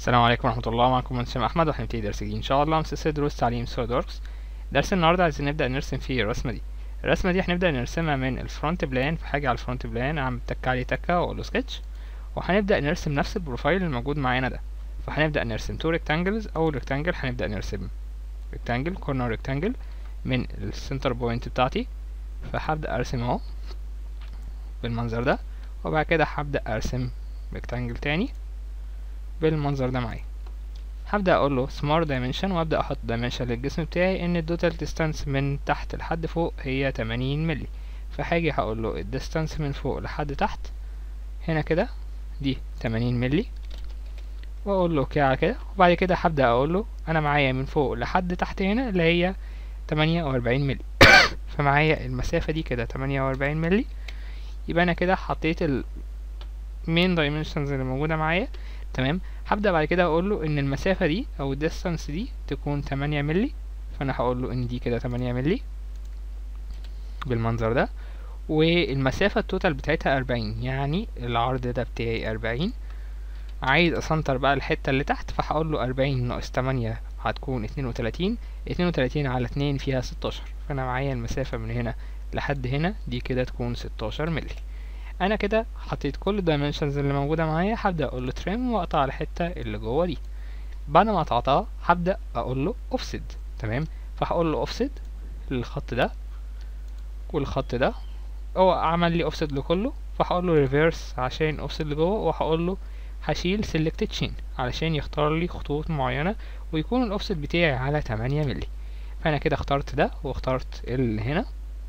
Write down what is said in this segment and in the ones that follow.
السلام عليكم ورحمة الله معكم مهندس أحمد وهنبتدي درس جديد إن شاء الله من سلسلة دروس تعليم سوليد وركس درس النهاردة عايزين نبدأ نرسم فيه الرسمة دي الرسمة دي هنبدأ نرسمها من الفرونت بلان في حاجة على الفرونت بلان أعمل تك عليه تكة وأقول له سكتش وهنبدأ نرسم نفس البروفايل الموجود معانا ده فهنبدأ نرسم تو ريكتانجلز أول ريكتانجل هنبدأ نرسم ريكتانجل كورنر ريكتانجل من السنتر بوينت بتاعتي فهبدأ أرسم أهو بالمنظر ده وبعد كده هبدأ أرسم ريكتانجل تاني بالمنظر ده معايا هبدأ أقول له smart dimension وأبدأ أحط dimension للجسم بتاعي إن التوتال distance من تحت لحد فوق هي 80 ملي فهاجي هقول له الديستانس من فوق لحد تحت هنا كده دي 80 ملي وأقول له اوكي على كده وبعد كده هبدأ أقول له أنا معايا من فوق لحد تحت هنا اللي هي 48 ملي فمعايا المسافة دي كده 48 ملي يبقى أنا كده حطيت ال main dimensions اللي موجودة معايا تمام هبدأ بعد كده اقول له ان المسافة دي او الديستانس دي تكون 8 ملي فانا هقول له ان دي كده 8 ملي بالمنظر ده والمسافة التوتال بتاعتها 40 يعني العرض ده بتاعي 40 عايز اسنتر بقى الحتة اللي تحت فهقول له 40 ناقص 8 هتكون 32 32 على 2 فيها 16 فانا معايا المسافة من هنا لحد هنا دي كده تكون 16 ملي انا كده حطيت كل الدايمنشنز اللي موجوده معايا هبدا اقول له تريم واقطع الحته اللي جوه دي بعد ما قطعتها هبدا اقول له اوفسيد تمام فهقول له اوفسيد للخط ده والخط ده هو عمل لي اوفسيد لكله فهقول له ريفيرس عشان اوفسيد لجوه وهقول له هشيل سيلكت تشين علشان يختار لي خطوط معينه ويكون الاوفسيد بتاعي على 8 مللي فانا كده اخترت ده واخترت اللي هنا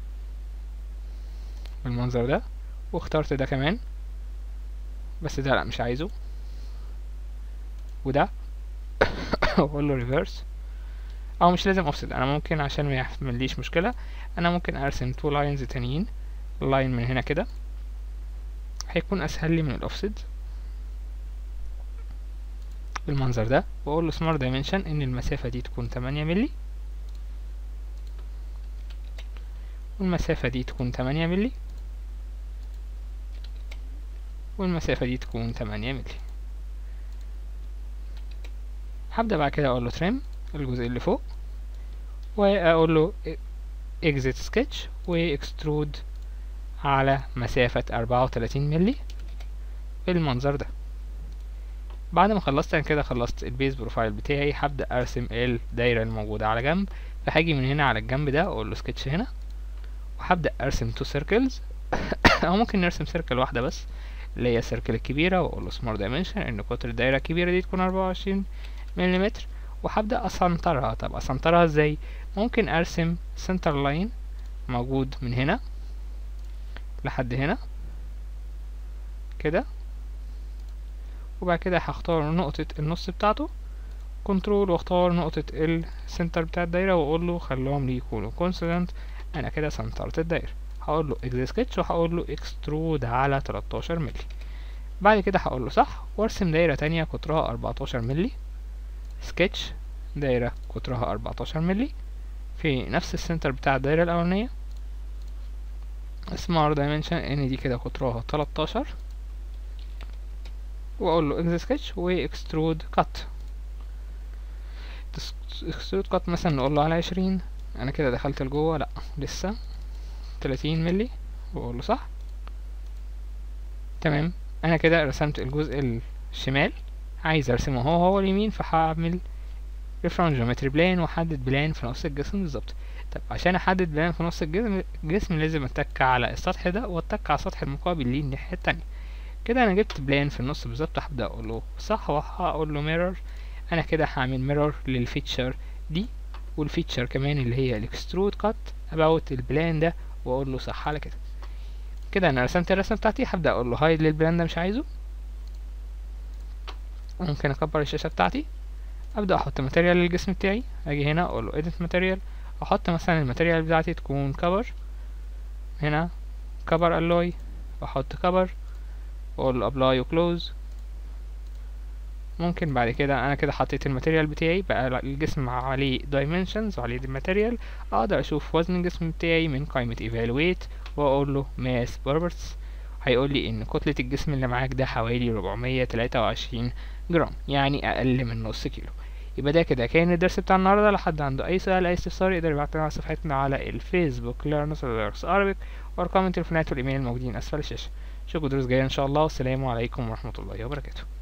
بالمنظر ده واخترت ده كمان بس ده لا مش عايزه وده واقول له ريفرس او مش لازم اوفست انا ممكن عشان ما يحمليش مشكله انا ممكن ارسم تو لاينز تانيين لاين من هنا كده هيكون اسهل لي من الاوفست بالمنظر ده واقول له سمارت دايمنشن ان المسافه دي تكون 8 ملي والمسافه دي تكون 8 ملي والمسافة دي تكون تمانية ملي هبدأ بعد كده أقول له تريم الجزء اللي فوق وأقول له exit sketch و extrude على مسافة أربعة وتلاتين ملي بالمنظر ده بعد ما خلصت أنا كده خلصت البيز بروفايل بتاعي هبدأ أرسم الدايرة الموجودة على جنب فهاجي من هنا على الجنب ده أقول له sketch هنا وهبدأ أرسم تو سيركلز أو ممكن نرسم سيركل واحدة بس اللي هي السيركل الكبيرة وأقول له سمارت دايمنشن إن قطر الدايرة الكبيرة دي تكون أربعة وعشرين مليمتر وهبدأ أسنترها طب أسنترها ازاي ممكن أرسم سنتر لاين موجود من هنا لحد هنا كده وبعد كده هختار نقطة النص بتاعته كنترول واختار نقطة السنتر بتاع الدايرة واقول له خليهم لي يكونوا كونسيدنت انا كده سنترت الدايرة هقول له اكزي سكتش وهقول له اكسترود على 13 ملي بعد كده هقول له صح وارسم دايره تانية قطرها 14 ملي سكتش دايره قطرها 14 ملي في نفس السنتر بتاع الدايره الاولانيه سمارت دايمنشن ان دي كده قطرها 13 واقول له اكزي سكتش واكسترود كات اكسترود كات مثلا نقول له على 20 انا كده دخلت لجوه لا لسه تلاتين ملي واقول له صح تمام انا كده رسمت الجزء الشمال عايز ارسمه هو هو اليمين فهعمل ريفرنس جيومتري بلان واحدد بلان في نص الجسم بالظبط طب عشان احدد بلان في نص الجسم الجسم لازم اتك على السطح ده واتك على السطح المقابل ليه الناحيه التانية كده انا جبت بلان في النص بالظبط هبدا اقول له صح وهقول له ميرور انا كده هعمل ميرور للفيتشر دي والفيتشر كمان اللي هي الاكسترود كات اباوت البلان ده واقول له صح على كده كده انا رسمت الرسمه بتاعتي هبدا اقول له هايد للبلان ده مش عايزه ممكن اكبر الشاشه بتاعتي ابدا احط ماتيريال للجسم بتاعي اجي هنا اقول له edit ماتيريال احط مثلا الماتيريال بتاعتي تكون كفر هنا كفر الوي واحط كفر واقول له ابلاي وكلوز ممكن بعد كده انا كده حطيت الماتيريال بتاعي بقى الجسم عليه dimensions وعليه الماتيريال اقدر اشوف وزن الجسم بتاعي من قائمة evaluate واقول له mass properties هيقول لي ان كتلة الجسم اللي معاك ده حوالي 423 جرام يعني اقل من نص كيلو يبقى ده كده كان الدرس بتاع النهارده لو حد عنده اي سؤال اي استفسار يقدر يبعت لنا على صفحتنا على الفيسبوك learn Arabic وارقام التليفونات والايميل الموجودين اسفل الشاشه اشوفكم دروس جايه ان شاء الله والسلام عليكم ورحمه الله وبركاته